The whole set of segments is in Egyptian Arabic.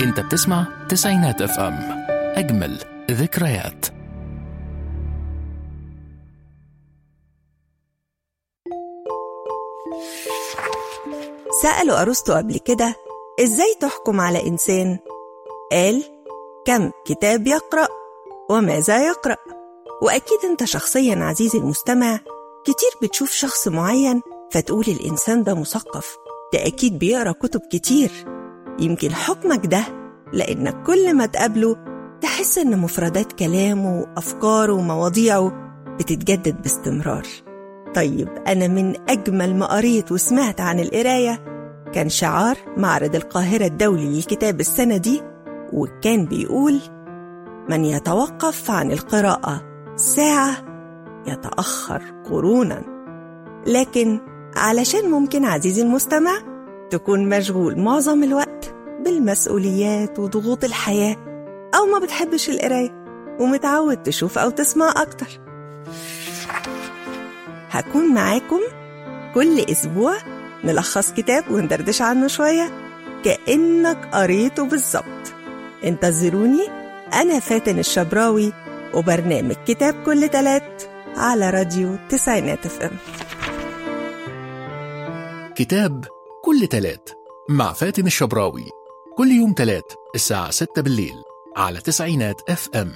انت بتسمع تسعينات اف ام اجمل ذكريات سألوا أرسطو قبل كده إزاي تحكم على إنسان؟ قال كم كتاب يقرأ وماذا يقرأ وأكيد أنت شخصيا عزيزي المستمع كتير بتشوف شخص معين فتقول الإنسان ده مثقف ده أكيد بيقرأ كتب كتير يمكن حكمك ده لأنك كل ما تقابله تحس إن مفردات كلامه وأفكاره ومواضيعه بتتجدد باستمرار طيب أنا من أجمل ما قريت وسمعت عن القراية كان شعار معرض القاهرة الدولي للكتاب السنة دي وكان بيقول من يتوقف عن القراءة ساعة يتأخر قرونا لكن علشان ممكن عزيزي المستمع تكون مشغول معظم الوقت بالمسؤوليات وضغوط الحياة أو ما بتحبش القراية ومتعود تشوف أو تسمع أكتر هكون معاكم كل أسبوع نلخص كتاب وندردش عنه شوية كأنك قريته بالظبط انتظروني أنا فاتن الشبراوي وبرنامج كتاب كل تلات على راديو تسعينات اف ام كتاب كل تلات مع فاتن الشبراوي كل يوم تلات الساعة 6 بالليل على تسعينات اف ام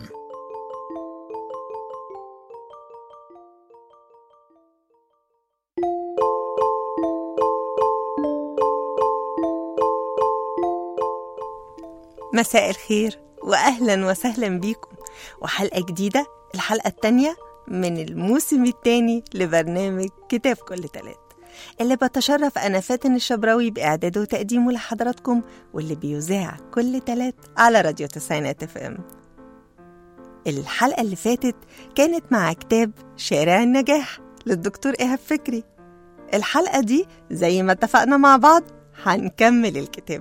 مساء الخير وأهلا وسهلا بيكم وحلقة جديدة الحلقة التانية من الموسم التاني لبرنامج كتاب كل تلات اللي بتشرف أنا فاتن الشبراوي بإعداده وتقديمه لحضراتكم واللي بيذاع كل تلات على راديو تسعينات اف ام الحلقة اللي فاتت كانت مع كتاب شارع النجاح للدكتور إيهاب فكري الحلقة دي زي ما اتفقنا مع بعض هنكمل الكتاب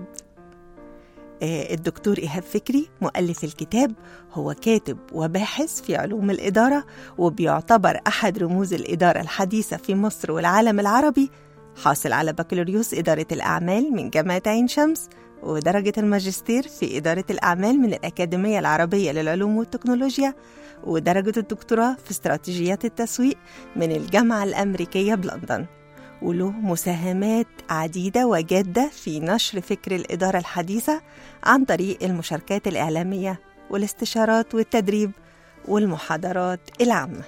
آه، الدكتور إيهاب فكري مؤلف الكتاب هو كاتب وباحث في علوم الإدارة وبيعتبر أحد رموز الإدارة الحديثة في مصر والعالم العربي حاصل على بكالوريوس إدارة الأعمال من جامعة عين شمس ودرجة الماجستير في إدارة الأعمال من الأكاديمية العربية للعلوم والتكنولوجيا ودرجة الدكتوراه في استراتيجيات التسويق من الجامعة الأمريكية بلندن وله مساهمات عديدة وجادة في نشر فكر الإدارة الحديثة عن طريق المشاركات الإعلامية والاستشارات والتدريب والمحاضرات العامة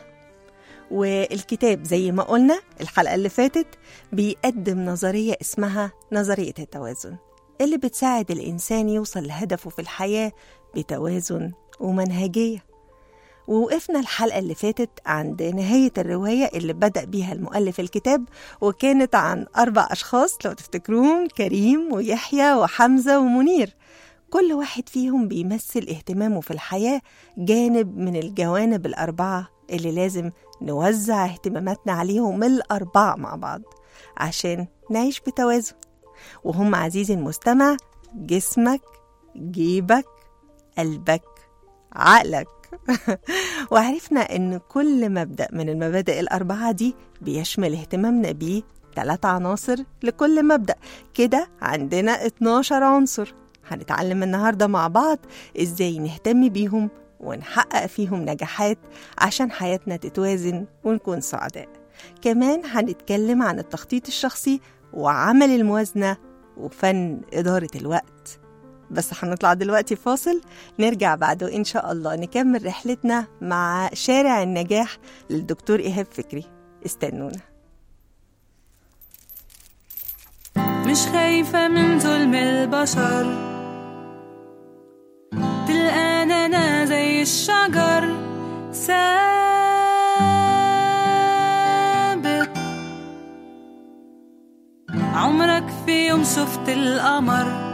والكتاب زي ما قلنا الحلقة اللي فاتت بيقدم نظرية اسمها نظرية التوازن اللي بتساعد الإنسان يوصل لهدفه في الحياة بتوازن ومنهجية ووقفنا الحلقة اللي فاتت عند نهاية الرواية اللي بدأ بيها المؤلف الكتاب وكانت عن أربع أشخاص لو تفتكروهم كريم ويحيى وحمزة ومنير كل واحد فيهم بيمثل اهتمامه في الحياة جانب من الجوانب الأربعة اللي لازم نوزع اهتماماتنا عليهم الأربعة مع بعض عشان نعيش بتوازن وهم عزيزي المستمع جسمك جيبك قلبك عقلك وعرفنا إن كل مبدأ من المبادئ الأربعة دي بيشمل اهتمامنا بيه ثلاث عناصر لكل مبدأ كده عندنا 12 عنصر هنتعلم النهاردة مع بعض إزاي نهتم بيهم ونحقق فيهم نجاحات عشان حياتنا تتوازن ونكون سعداء كمان هنتكلم عن التخطيط الشخصي وعمل الموازنة وفن إدارة الوقت بس هنطلع دلوقتي فاصل نرجع بعده إن شاء الله نكمل رحلتنا مع شارع النجاح للدكتور إيهاب فكري استنونا مش خايفة من ظلم البشر تلقانا أنا زي الشجر ثابت عمرك في يوم شفت القمر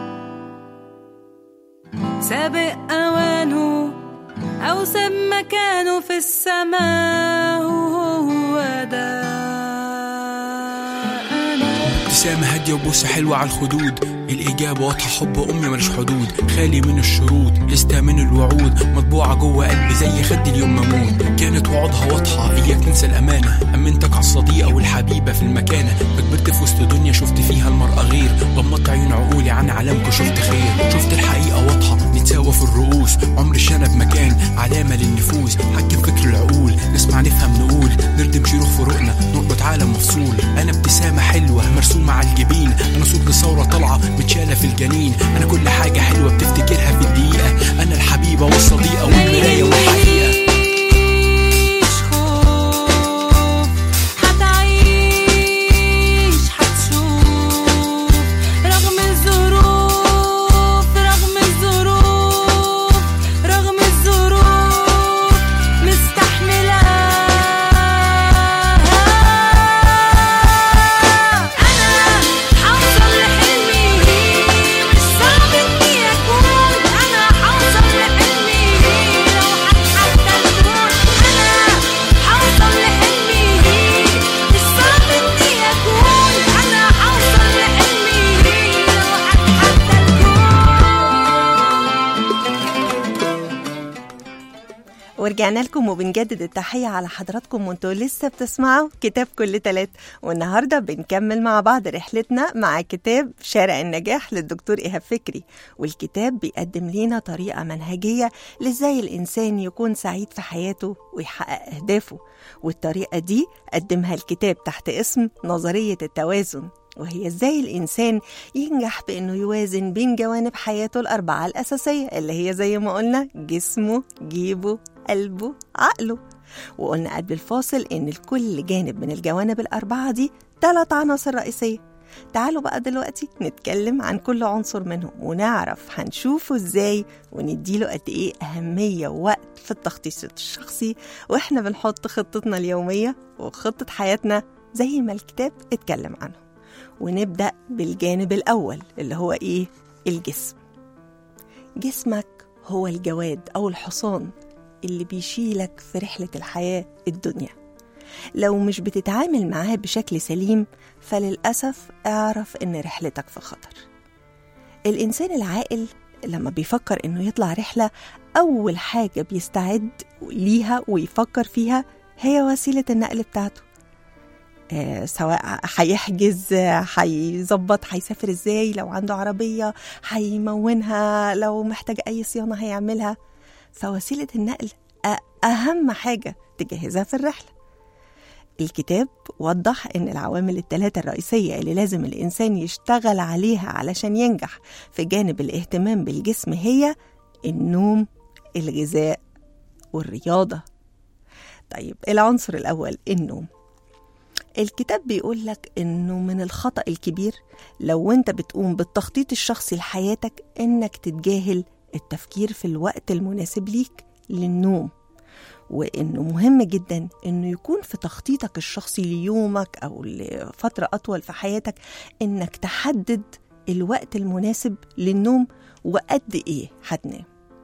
سابق أوانه أو ساب مكانه في السماء وهو ده أنا ابتسامة هادية وبوسة حلوة على الخدود الإجابة واضحة حب أمي ملوش حدود خالي من الشروط لستة من الوعود مطبوعة جوه قلبي زي خد اليوم ما اموت كانت وعودها واضحة إياك تنسى الأمانة أمنتك على الصديقة والحبيبة في المكانة فكبرت في وسط دنيا شفت فيها المرأة غير غمضت عيون عقولي عن علامكم شفت خير شفت الحقيقة واضحة نتساوى في الرؤوس عمر الشنب مكان علامة للنفوذ حكم فكر العقول نسمع نفهم نقول نردم شروخ فروقنا نربط عالم مفصول أنا ابتسامة حلوة مرسومة على الجبين أنا صوت لثورة طالعة متشالة في الجنين أنا كل حاجة حلوة بتفتكرها في الدقيقة أنا الحبيبة والصديقة والمراية والحقيقة مفيش خوف هتعيش هتشوف رغم الظروف رغم الظروف رغم الظروف مستحملة أنا حوصل لحلمي مش صعب إني أكون أنا حوصل لحلمي لو هتحدى الكون أنا حوصل لحلمي مش صعب إني أكون أنا حوصل لحلمي لو هتحدى الكون ورجعنا لكم وبنجدد التحية على حضراتكم وانتوا لسه بتسمعوا كتاب كل تلات والنهاردة بنكمل مع بعض رحلتنا مع كتاب شارع النجاح للدكتور إيهاب فكري والكتاب بيقدم لنا طريقة منهجية لإزاي الإنسان يكون سعيد في حياته ويحقق أهدافه والطريقة دي قدمها الكتاب تحت اسم نظرية التوازن وهي ازاي الانسان ينجح بانه يوازن بين جوانب حياته الاربعه الاساسيه اللي هي زي ما قلنا جسمه جيبه قلبه عقله وقلنا قبل الفاصل ان لكل جانب من الجوانب الاربعه دي ثلاث عناصر رئيسيه تعالوا بقى دلوقتي نتكلم عن كل عنصر منهم ونعرف هنشوفه ازاي ونديله قد ايه اهميه ووقت في التخطيط الشخصي واحنا بنحط خطتنا اليوميه وخطه حياتنا زي ما الكتاب اتكلم عنه ونبدأ بالجانب الأول اللي هو إيه؟ الجسم جسمك هو الجواد أو الحصان اللي بيشيلك في رحلة الحياة الدنيا لو مش بتتعامل معاه بشكل سليم فللأسف اعرف إن رحلتك في خطر الإنسان العاقل لما بيفكر إنه يطلع رحلة أول حاجة بيستعد ليها ويفكر فيها هي وسيلة النقل بتاعته آه، سواء هيحجز آه، هيظبط هيسافر ازاي لو عنده عربية هيمونها لو محتاج أي صيانة هيعملها فوسيلة النقل أ- أهم حاجة تجهزها في الرحلة الكتاب وضح إن العوامل الثلاثة الرئيسية اللي لازم الإنسان يشتغل عليها علشان ينجح في جانب الاهتمام بالجسم هي النوم الغذاء والرياضة طيب العنصر الأول النوم الكتاب بيقول لك انه من الخطأ الكبير لو انت بتقوم بالتخطيط الشخصي لحياتك انك تتجاهل التفكير في الوقت المناسب ليك للنوم وانه مهم جدا انه يكون في تخطيطك الشخصي ليومك او لفترة اطول في حياتك انك تحدد الوقت المناسب للنوم وقد ايه هتنام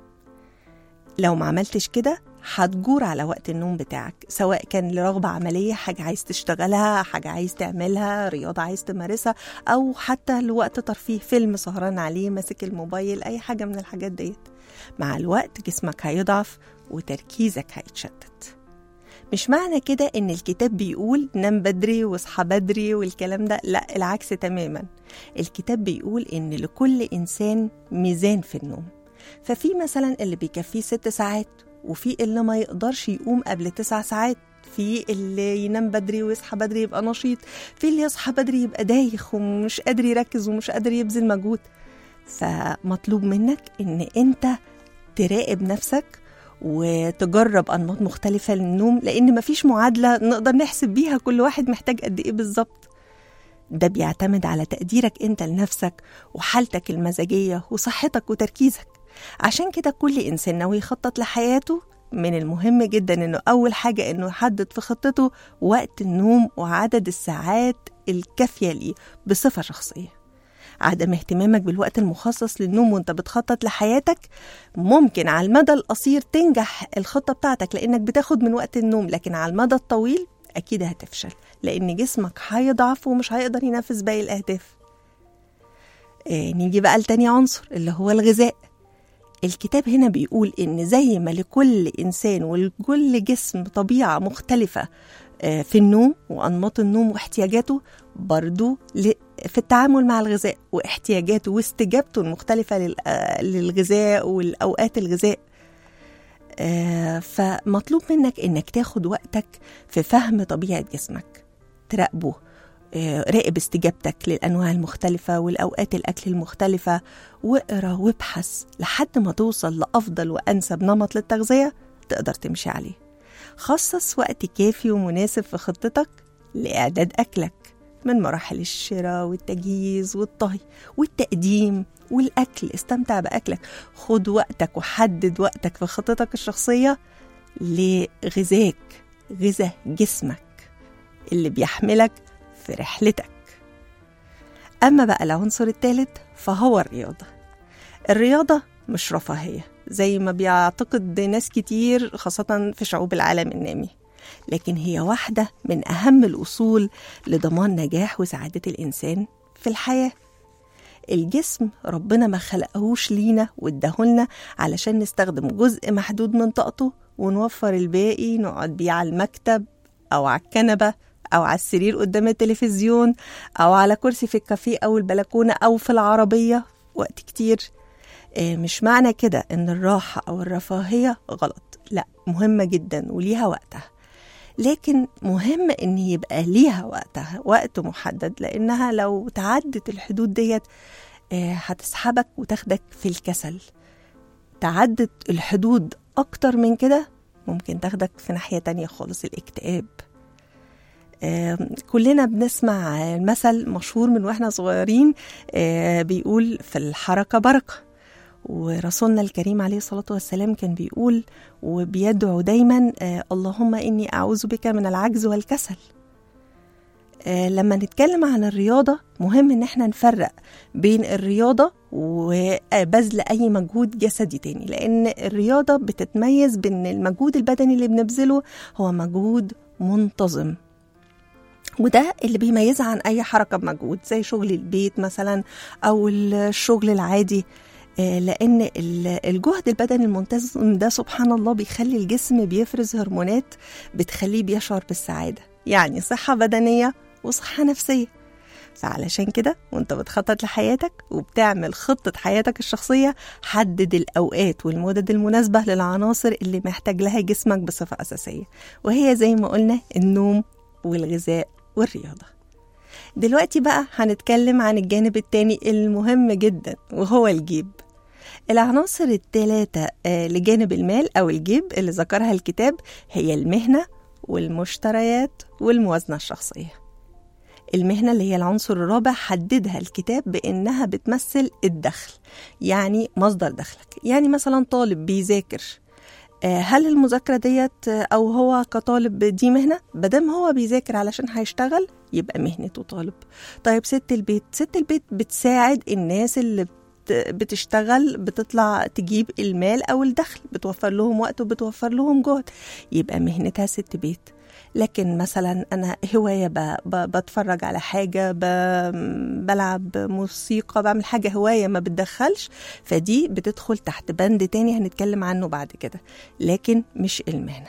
لو ما عملتش كده هتجور على وقت النوم بتاعك سواء كان لرغبة عملية حاجة عايز تشتغلها حاجة عايز تعملها رياضة عايز تمارسها أو حتى لوقت ترفيه فيلم سهران عليه ماسك الموبايل أي حاجة من الحاجات ديت مع الوقت جسمك هيضعف وتركيزك هيتشتت مش معنى كده ان الكتاب بيقول نام بدري واصحى بدري والكلام ده لا العكس تماما الكتاب بيقول ان لكل انسان ميزان في النوم ففي مثلا اللي بيكفيه ست ساعات وفي اللي ما يقدرش يقوم قبل تسع ساعات في اللي ينام بدري ويصحى بدري يبقى نشيط في اللي يصحى بدري يبقى دايخ ومش قادر يركز ومش قادر يبذل مجهود فمطلوب منك ان انت تراقب نفسك وتجرب انماط مختلفه للنوم لان مفيش معادله نقدر نحسب بيها كل واحد محتاج قد ايه بالظبط ده بيعتمد على تقديرك انت لنفسك وحالتك المزاجيه وصحتك وتركيزك عشان كده كل انسان ناوي يخطط لحياته من المهم جدا انه اول حاجه انه يحدد في خطته وقت النوم وعدد الساعات الكافيه ليه بصفه شخصيه عدم اهتمامك بالوقت المخصص للنوم وانت بتخطط لحياتك ممكن على المدى القصير تنجح الخطة بتاعتك لانك بتاخد من وقت النوم لكن على المدى الطويل اكيد هتفشل لان جسمك هيضعف ومش هيقدر ينفذ باقي الاهداف آه نيجي بقى لتاني عنصر اللي هو الغذاء الكتاب هنا بيقول إن زي ما لكل إنسان ولكل جسم طبيعة مختلفة آه، في النوم وأنماط النوم واحتياجاته برضو ل- في التعامل مع الغذاء واحتياجاته واستجابته المختلفة لل- آه، للغذاء والأوقات الغذاء آه، فمطلوب منك إنك تاخد وقتك في فهم طبيعة جسمك تراقبه آه، راقب استجابتك للأنواع المختلفة والأوقات الأكل المختلفة واقرا وابحث لحد ما توصل لأفضل وأنسب نمط للتغذية تقدر تمشي عليه خصص وقت كافي ومناسب في خطتك لإعداد أكلك من مراحل الشراء والتجهيز والطهي والتقديم والأكل استمتع بأكلك خد وقتك وحدد وقتك في خطتك الشخصية لغذاك غذا جسمك اللي بيحملك في رحلتك أما بقى العنصر الثالث فهو الرياضة الرياضة مش رفاهية زي ما بيعتقد ناس كتير خاصة في شعوب العالم النامي لكن هي واحدة من أهم الأصول لضمان نجاح وسعادة الإنسان في الحياة الجسم ربنا ما خلقهوش لينا واداهولنا علشان نستخدم جزء محدود من طاقته ونوفر الباقي نقعد بيه على المكتب أو على الكنبة أو على السرير قدام التلفزيون أو على كرسي في الكافيه أو البلكونة أو في العربية وقت كتير آه، مش معنى كده إن الراحة أو الرفاهية غلط لا مهمة جدا وليها وقتها لكن مهم ان يبقى ليها وقتها وقت محدد لانها لو تعدت الحدود ديت آه، هتسحبك وتاخدك في الكسل تعدت الحدود اكتر من كده ممكن تاخدك في ناحية تانية خالص الاكتئاب آه، كلنا بنسمع المثل مشهور من واحنا صغيرين آه، بيقول في الحركة بركة ورسولنا الكريم عليه الصلاة والسلام كان بيقول وبيدعو دايما آه، اللهم إني أعوذ بك من العجز والكسل آه، لما نتكلم عن الرياضة مهم إن احنا نفرق بين الرياضة وبذل أي مجهود جسدي تاني لأن الرياضة بتتميز بأن المجهود البدني اللي بنبذله هو مجهود منتظم وده اللي بيميزها عن أي حركة بمجهود زي شغل البيت مثلا أو الشغل العادي آه، لأن ال- الجهد البدني المنتظم ده سبحان الله بيخلي الجسم بيفرز هرمونات بتخليه بيشعر بالسعادة يعني صحة بدنية وصحة نفسية فعلشان كده وانت بتخطط لحياتك وبتعمل خطة حياتك الشخصية حدد الأوقات والمدد المناسبة للعناصر اللي محتاج لها جسمك بصفة أساسية وهي زي ما قلنا النوم والغذاء والرياضة دلوقتي بقى هنتكلم عن الجانب التاني المهم جدا وهو الجيب العناصر الثلاثة آه، لجانب المال أو الجيب اللي ذكرها الكتاب هي المهنة والمشتريات والموازنة الشخصية المهنة اللي هي العنصر الرابع حددها الكتاب بإنها بتمثل الدخل يعني مصدر دخلك يعني مثلا طالب بيذاكر آه، هل المذاكرة ديت آه، أو هو كطالب دي مهنة؟ بدم هو بيذاكر علشان هيشتغل يبقى مهنته طالب طيب ست البيت ست البيت بتساعد الناس اللي بت- بتشتغل بتطلع تجيب المال أو الدخل بتوفر لهم وقت وبتوفر لهم جهد يبقى مهنتها ست بيت لكن مثلا أنا هواية ب... ب... بتفرج على حاجة ب... بلعب موسيقى بعمل حاجة هواية ما بتدخلش فدي بتدخل تحت بند تاني هنتكلم عنه بعد كده لكن مش المهنة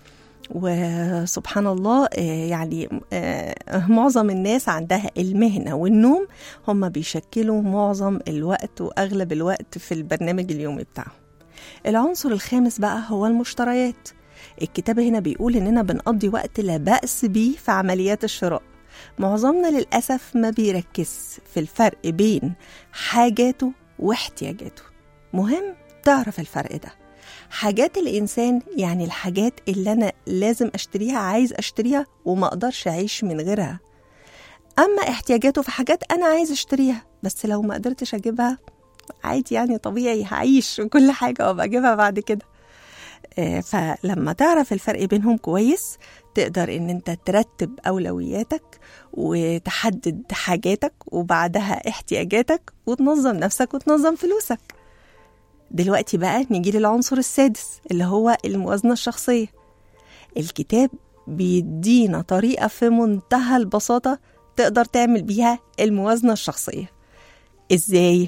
وسبحان الله آه، يعني آه، معظم الناس عندها المهنة والنوم هم بيشكلوا معظم الوقت وأغلب الوقت في البرنامج اليومي بتاعهم العنصر الخامس بقى هو المشتريات الكتاب هنا بيقول إننا بنقضي وقت لا بأس بيه في عمليات الشراء معظمنا للأسف ما بيركز في الفرق بين حاجاته واحتياجاته مهم تعرف الفرق ده حاجات الإنسان يعني الحاجات اللي أنا لازم أشتريها عايز أشتريها وما أقدرش أعيش من غيرها أما احتياجاته في حاجات أنا عايز أشتريها بس لو ما قدرتش أجيبها عادي يعني طبيعي هعيش وكل حاجة وأبقى أجيبها بعد كده آه، فلما تعرف الفرق بينهم كويس تقدر ان انت ترتب اولوياتك وتحدد حاجاتك وبعدها احتياجاتك وتنظم نفسك وتنظم فلوسك دلوقتي بقى نيجي للعنصر السادس اللي هو الموازنة الشخصية الكتاب بيدينا طريقة في منتهى البساطة تقدر تعمل بيها الموازنة الشخصية ازاي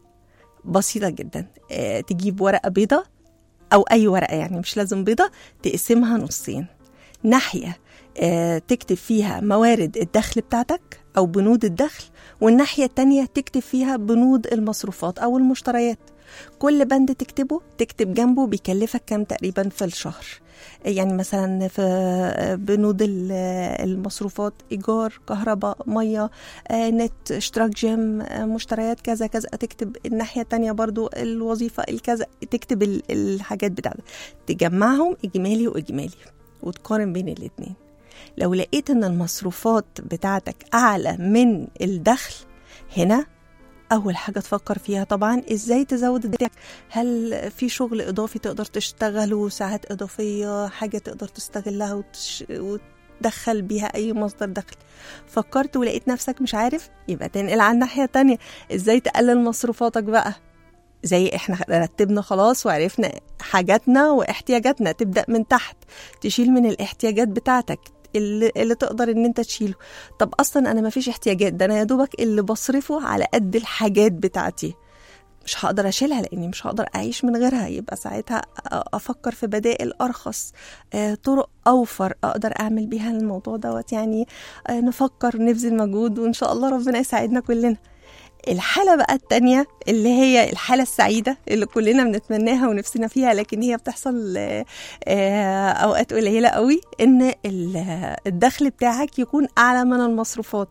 بسيطة جدا آه، تجيب ورقة بيضة أو أي ورقة يعني مش لازم بيضة تقسمها نصين ناحية آه، تكتب فيها موارد الدخل بتاعتك أو بنود الدخل والناحية التانية تكتب فيها بنود المصروفات أو المشتريات كل بند تكتبه تكتب جنبه بيكلفك كام تقريبا في الشهر يعني مثلا في بنود ال- المصروفات إيجار كهرباء مية آه، نت اشتراك جيم آه، مشتريات كذا كذا تكتب الناحية التانية برضو الوظيفة الكذا تكتب ال- الحاجات بتاعتك تجمعهم إجمالي وإجمالي وتقارن بين الاتنين لو لقيت ان المصروفات بتاعتك اعلى من الدخل هنا اول حاجه تفكر فيها طبعا ازاي تزود الدخل هل في شغل اضافي تقدر تشتغله ساعات اضافيه حاجه تقدر تستغلها وتش... وتدخل بيها اي مصدر دخل فكرت ولقيت نفسك مش عارف يبقى تنقل على الناحيه التانية ازاي تقلل مصروفاتك بقى زي احنا رتبنا خلاص وعرفنا حاجاتنا واحتياجاتنا تبدا من تحت تشيل من الاحتياجات بتاعتك اللي, اللي تقدر ان انت تشيله طب اصلا انا ما فيش احتياجات ده انا يا دوبك اللي بصرفه على قد الحاجات بتاعتي مش هقدر اشيلها لاني مش هقدر اعيش من غيرها يبقى ساعتها افكر في بدائل ارخص آه، طرق اوفر اقدر اعمل بيها الموضوع دوت يعني آه، نفكر نبذل مجهود وان شاء الله ربنا يساعدنا كلنا الحالة بقى التانية اللي هي الحالة السعيدة اللي كلنا بنتمناها ونفسنا فيها لكن هي بتحصل آه، آه، أوقات قليلة قوي إن ال- الدخل بتاعك يكون أعلى من المصروفات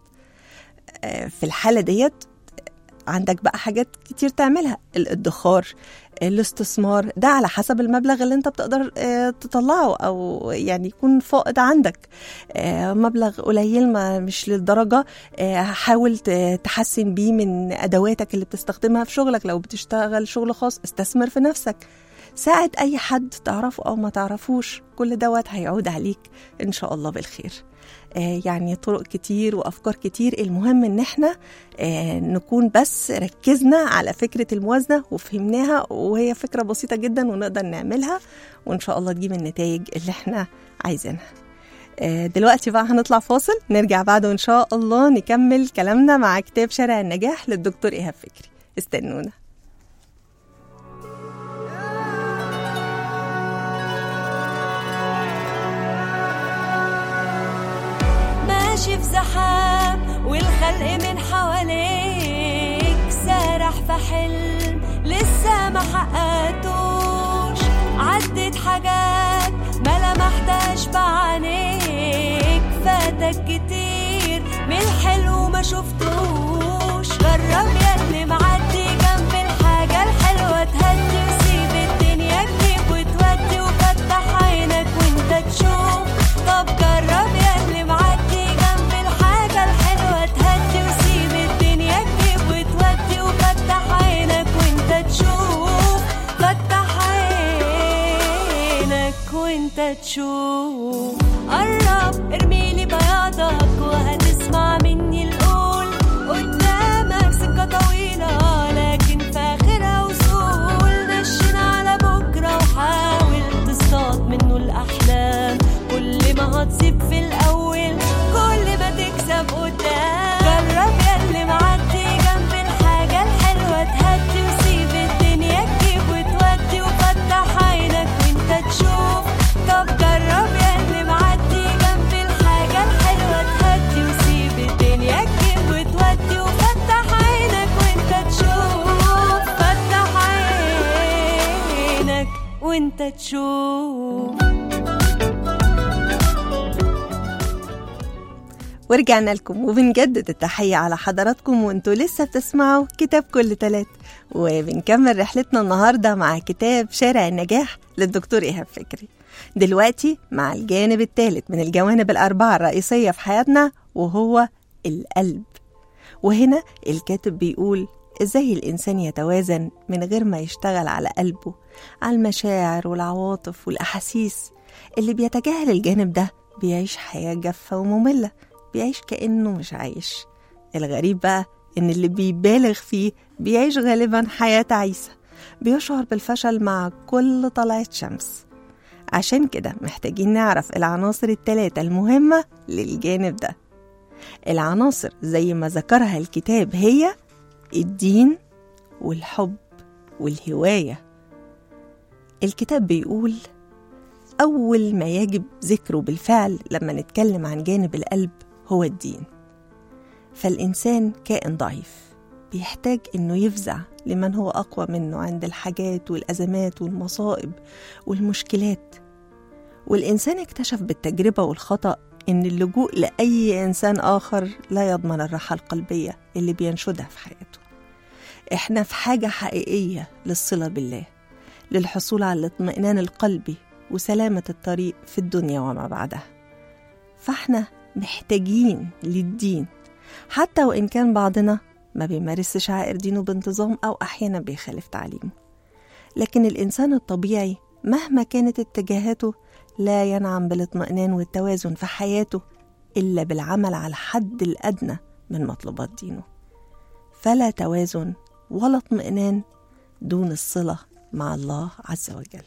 آه، في الحالة ديت عندك بقى حاجات كتير تعملها الادخار الاستثمار ده على حسب المبلغ اللي انت بتقدر آه، تطلعه او يعني يكون فائض عندك آه، مبلغ قليل ما مش للدرجة آه، حاول ت- تحسن بيه من ادواتك اللي بتستخدمها في شغلك لو بتشتغل شغل خاص استثمر في نفسك ساعد اي حد تعرفه او ما تعرفوش كل دوت هيعود عليك ان شاء الله بالخير آه، يعني طرق كتير وافكار كتير المهم ان احنا آه، نكون بس ركزنا على فكره الموازنه وفهمناها وهي فكره بسيطه جدا ونقدر نعملها وان شاء الله تجيب النتائج اللي احنا عايزينها آه، دلوقتي بقى هنطلع فاصل نرجع بعده ان شاء الله نكمل كلامنا مع كتاب شارع النجاح للدكتور ايهاب فكري استنونا ماشي في زحام والخلق من حواليك سارح في حلم لسه ما حققتوش عدت حاجات ما لمحتهاش بعينيك فاتك كتير من الحلو ما شفتوش جرب يا اللي معدي جنب الحاجة الحلوة تهدي وسيب الدنيا تجيب وتودي وفتح عينك وانت تشوف طب جرب يا اللي معدي جنب الحاجة الحلوة تهدي وسيب الدنيا تجيب وتودي وفتح عينك وانت تشوف فتح عينك وانت تشوف قرب ارميلي بياضك وهتسمع مني القول قدامك سكة طويلة لكن في آخرها وصول نشن على بكرة وحاول تصطاد منه الأحلام كل ما هتصيب في الأول كل ما تكسب قدام جرب ياللي معدي جنب الحاجة الحلوة تهدي وسيب الدنيا تجيب وتودي وفتح عينك وانت تشوف طب جرب ياللي معدي جنب الحاجة الحلوة تهدي وسيب الدنيا تجيب وتودي وفتح عينك وانت تشوف فتح عينك وانت تشوف ورجعنا لكم وبنجدد التحية على حضراتكم وانتوا لسه بتسمعوا كتاب كل تلات وبنكمل رحلتنا النهاردة مع كتاب شارع النجاح للدكتور إيهاب فكري دلوقتي مع الجانب الثالث من الجوانب الأربعة الرئيسية في حياتنا وهو القلب وهنا الكاتب بيقول ازاي الإنسان يتوازن من غير ما يشتغل على قلبه على المشاعر والعواطف والأحاسيس اللي بيتجاهل الجانب ده بيعيش حياة جافة ومملة بيعيش كأنه مش عايش الغريب بقى إن اللي بيبالغ فيه بيعيش غالبا حياة تعيسة بيشعر بالفشل مع كل طلعة شمس عشان كده محتاجين نعرف العناصر التلاتة المهمة للجانب ده العناصر زي ما ذكرها الكتاب هي الدين والحب والهواية الكتاب بيقول أول ما يجب ذكره بالفعل لما نتكلم عن جانب القلب هو الدين فالإنسان كائن ضعيف بيحتاج إنه يفزع لمن هو أقوى منه عند الحاجات والأزمات والمصائب والمشكلات والإنسان اكتشف بالتجربة والخطأ إن اللجوء لأي إنسان آخر لا يضمن الراحة القلبية اللي بينشدها في حياته إحنا في حاجة حقيقية للصلة بالله للحصول على الاطمئنان القلبي وسلامة الطريق في الدنيا وما بعدها فإحنا محتاجين للدين حتى وإن كان بعضنا ما بيمارسش شعائر دينه بانتظام أو أحيانا بيخالف تعليمه لكن الإنسان الطبيعي مهما كانت اتجاهاته لا ينعم بالاطمئنان والتوازن في حياته إلا بالعمل على الحد الأدنى من مطلوبات دينه فلا توازن ولا اطمئنان دون الصلة مع الله عز وجل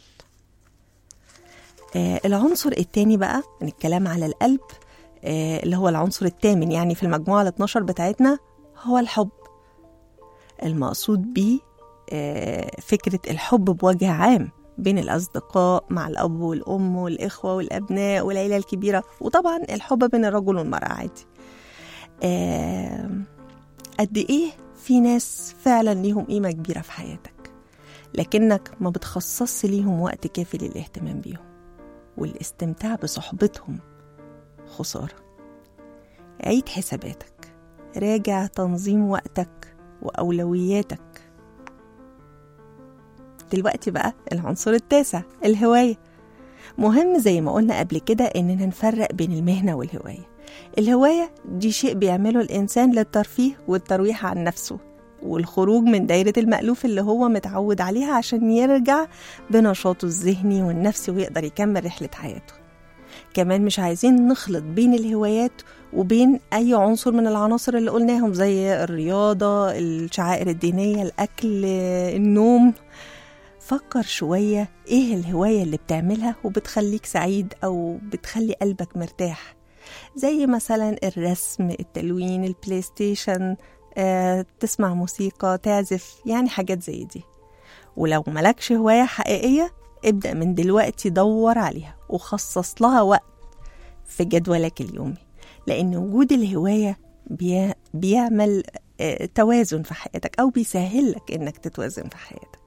آه العنصر التاني بقى من الكلام على القلب آه اللي هو العنصر الثامن يعني في المجموعة ال 12 بتاعتنا هو الحب المقصود بيه آه فكرة الحب بوجه عام بين الأصدقاء مع الأب والأم والإخوة والأبناء والعيلة الكبيرة وطبعا الحب بين الرجل والمرأة عادي آه قد إيه في ناس فعلا ليهم قيمة كبيرة في حياتك لكنك ما بتخصصش ليهم وقت كافي للاهتمام بيهم والاستمتاع بصحبتهم خسارة عيد حساباتك راجع تنظيم وقتك وأولوياتك دلوقتي بقى العنصر التاسع الهواية مهم زي ما قلنا قبل كده إننا نفرق بين المهنة والهواية الهواية دي شيء بيعمله الإنسان للترفيه والترويح عن نفسه والخروج من دايرة المألوف اللي هو متعود عليها عشان يرجع بنشاطه الذهني والنفسي ويقدر يكمل رحلة حياته كمان مش عايزين نخلط بين الهوايات وبين أي عنصر من العناصر اللي قلناهم زي الرياضة الشعائر الدينية الأكل النوم فكر شوية إيه الهواية اللي بتعملها وبتخليك سعيد أو بتخلي قلبك مرتاح زي مثلا الرسم التلوين البلاي ستيشن آه، تسمع موسيقى تعزف يعني حاجات زي دي ولو ملكش هواية حقيقية ابدأ من دلوقتي دور عليها وخصص لها وقت في جدولك اليومي لأن وجود الهواية بي... بيعمل آه، توازن في حياتك أو بيسهلك إنك تتوازن في حياتك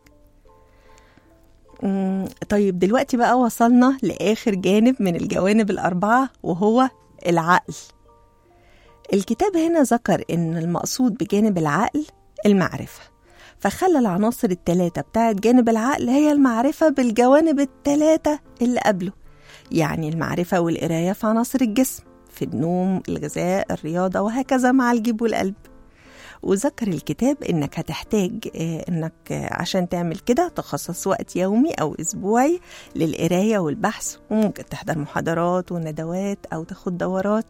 مم، طيب دلوقتي بقى وصلنا لآخر جانب من الجوانب الأربعة وهو العقل الكتاب هنا ذكر إن المقصود بجانب العقل المعرفة فخلى العناصر التلاتة بتاعت جانب العقل هي المعرفة بالجوانب التلاتة اللي قبله يعني المعرفة والقراية في عناصر الجسم في النوم الغذاء الرياضة وهكذا مع الجيب والقلب وذكر الكتاب انك هتحتاج آه، انك آه، عشان تعمل كده تخصص وقت يومي او اسبوعي للقرايه والبحث وممكن تحضر محاضرات وندوات او تاخد دورات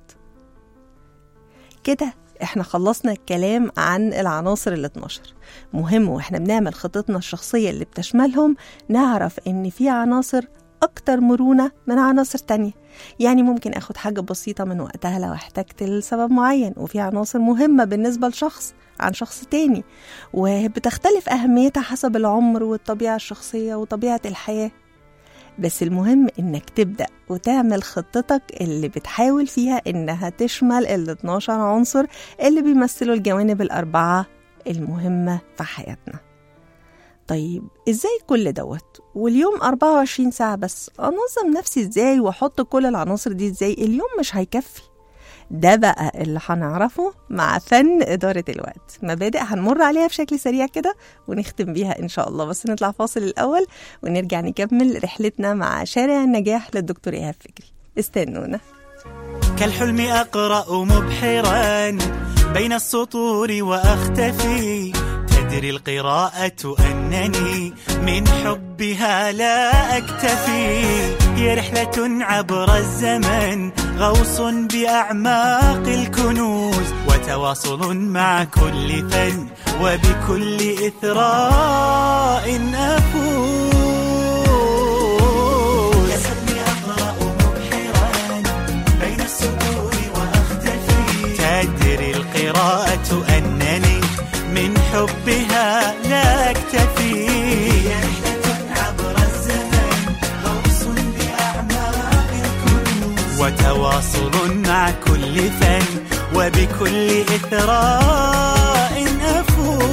كده احنا خلصنا الكلام عن العناصر ال 12 مهم واحنا بنعمل خطتنا الشخصيه اللي بتشملهم نعرف ان في عناصر اكتر مرونه من عناصر تانية يعني ممكن اخد حاجه بسيطه من وقتها لو احتجت لسبب معين وفي عناصر مهمه بالنسبه لشخص عن شخص تاني وبتختلف اهميتها حسب العمر والطبيعه الشخصيه وطبيعه الحياه بس المهم انك تبدا وتعمل خطتك اللي بتحاول فيها انها تشمل ال 12 عنصر اللي بيمثلوا الجوانب الاربعه المهمه في حياتنا طيب ازاي كل دوت واليوم 24 ساعة بس انظم نفسي ازاي واحط كل العناصر دي ازاي اليوم مش هيكفي ده بقى اللي هنعرفه مع فن إدارة الوقت مبادئ هنمر عليها بشكل سريع كده ونختم بيها إن شاء الله بس نطلع فاصل الأول ونرجع نكمل رحلتنا مع شارع النجاح للدكتور إيهاب فكري استنونا كالحلم أقرأ مبحرا بين السطور وأختفي تدري القراءة أنني من حبها لا أكتفي هي رحلة عبر الزمن غوص بأعماق الكنوز وتواصل مع كل فن وبكل إثراء أفوز كالحلم أقرأ مبحرا بين السطور وأختفي تدري القراءة أنني من حب بحبها لا أكتفي هي رحلة عبر الزمن غوص بأعماق الكنوز وتواصل مع كل فن وبكل إثراء أفوز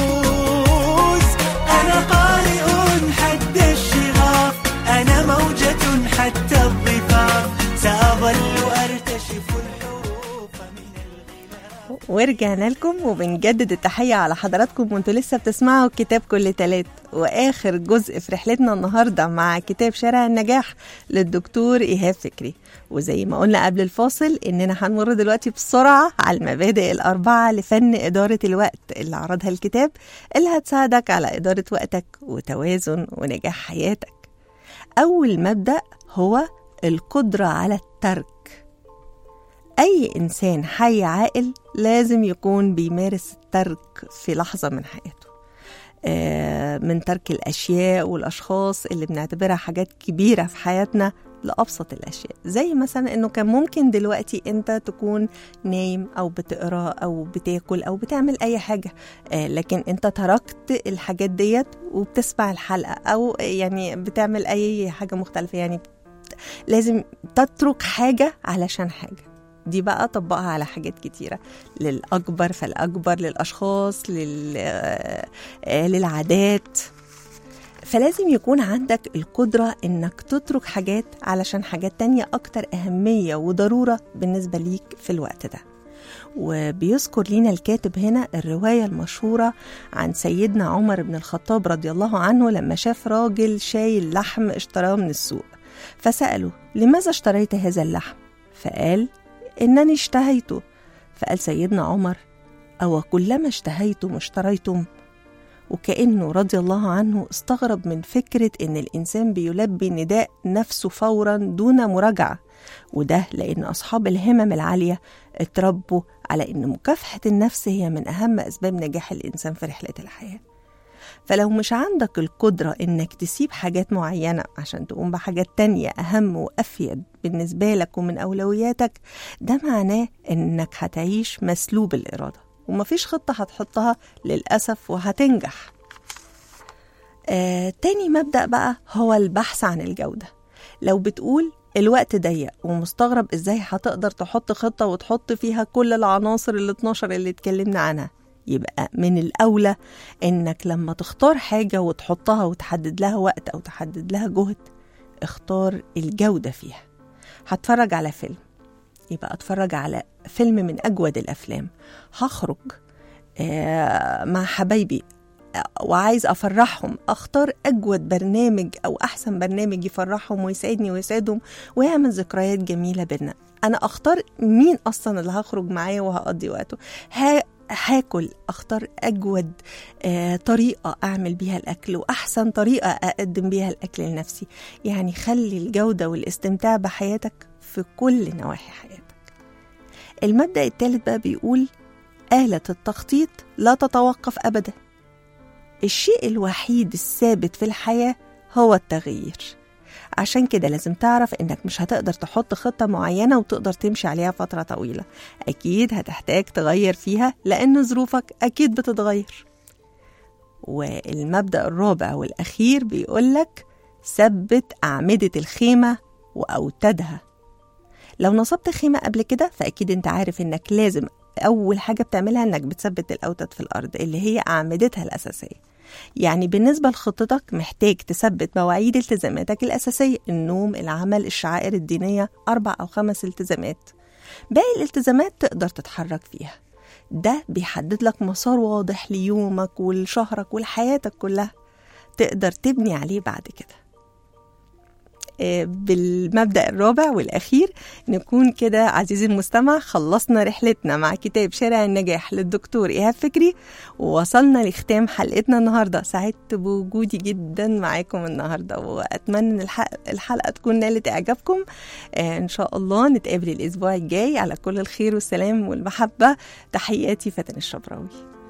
أنا قارئ حد الشغاف أنا موجة حتى الضفاف سأظل أرتشف الحروف من الغلاف ورجعنا لكم وبنجدد التحية على حضراتكم وانتوا لسه بتسمعوا كتاب كل تلات واخر جزء في رحلتنا النهارده مع كتاب شارع النجاح للدكتور ايهاب فكري وزي ما قلنا قبل الفاصل اننا هنمر دلوقتي بسرعه على المبادئ الاربعه لفن اداره الوقت اللي عرضها الكتاب اللي هتساعدك على اداره وقتك وتوازن ونجاح حياتك اول مبدا هو القدره على الترك أي إنسان حي عاقل لازم يكون بيمارس الترك في لحظة من حياته آه، من ترك الأشياء والأشخاص اللي بنعتبرها حاجات كبيرة في حياتنا لأبسط الأشياء زي مثلا إنه كان ممكن دلوقتي أنت تكون نايم أو بتقرأ أو بتاكل أو بتعمل أي حاجة آه، لكن أنت تركت الحاجات ديت وبتسمع الحلقة أو يعني بتعمل أي حاجة مختلفة يعني لازم تترك حاجة علشان حاجة دي بقى طبقها على حاجات كتيرة للأكبر فالأكبر للأشخاص لل... آه، آه، للعادات فلازم يكون عندك القدرة إنك تترك حاجات علشان حاجات تانية أكتر أهمية وضرورة بالنسبة ليك في الوقت ده وبيذكر لنا الكاتب هنا الرواية المشهورة عن سيدنا عمر بن الخطاب رضي الله عنه لما شاف راجل شايل لحم اشتراه من السوق فسأله لماذا اشتريت هذا اللحم؟ فقال إنني اشتهيته فقال سيدنا عمر أو كلما اشتهيتم اشتريتم وكأنه رضي الله عنه استغرب من فكرة إن الإنسان بيلبي نداء نفسه فورا دون مراجعة وده لأن أصحاب الهمم العالية اتربوا على إن مكافحة النفس هي من أهم أسباب نجاح الإنسان في رحلة الحياة فلو مش عندك القدرة إنك تسيب حاجات معينة عشان تقوم بحاجات تانية أهم وأفيد بالنسبة لك ومن أولوياتك ده معناه إنك هتعيش مسلوب الإرادة ومفيش خطة هتحطها للأسف وهتنجح آه، تاني مبدأ بقى هو البحث عن الجودة لو بتقول الوقت ضيق ومستغرب ازاي هتقدر تحط خطة وتحط فيها كل العناصر ال 12 اللي اتكلمنا عنها يبقى من الأولى إنك لما تختار حاجة وتحطها وتحدد لها وقت أو تحدد لها جهد اختار الجودة فيها هتفرج على فيلم يبقى اتفرج على فيلم من أجود الأفلام هخرج آه، مع حبايبي آه، وعايز أفرحهم أختار أجود برنامج أو أحسن برنامج يفرحهم ويسعدني ويسعدهم ويعمل ذكريات جميلة بينا أنا أختار مين أصلا اللي هخرج معاه وهقضي وقته ها هاكل اختار اجود آه طريقه اعمل بيها الاكل واحسن طريقه اقدم بيها الاكل لنفسي يعني خلي الجوده والاستمتاع بحياتك في كل نواحي حياتك المبدا الثالث بقى بيقول آلة التخطيط لا تتوقف أبدا الشيء الوحيد الثابت في الحياة هو التغيير عشان كده لازم تعرف انك مش هتقدر تحط خطة معينة وتقدر تمشي عليها فترة طويلة اكيد هتحتاج تغير فيها لان ظروفك اكيد بتتغير والمبدأ الرابع والاخير بيقولك ثبت أعمدة الخيمة وأوتادها لو نصبت خيمة قبل كده فأكيد أنت عارف إنك لازم أول حاجة بتعملها إنك بتثبت الأوتاد في الأرض اللي هي أعمدتها الأساسية يعني بالنسبة لخطتك محتاج تثبت مواعيد التزاماتك الأساسية النوم العمل الشعائر الدينية أربع أو خمس التزامات باقي الالتزامات تقدر تتحرك فيها ده بيحدد لك مسار واضح ليومك ولشهرك ولحياتك كلها تقدر تبني عليه بعد كده آه، بالمبدأ الرابع والأخير نكون كده عزيزي المستمع خلصنا رحلتنا مع كتاب شارع النجاح للدكتور إيهاب فكري ووصلنا لختام حلقتنا النهاردة سعدت بوجودي جدا معاكم النهاردة وأتمنى أن الحلقة, الحلقة تكون نالت إعجابكم آه، إن شاء الله نتقابل الأسبوع الجاي على كل الخير والسلام والمحبة تحياتي فتن الشبراوي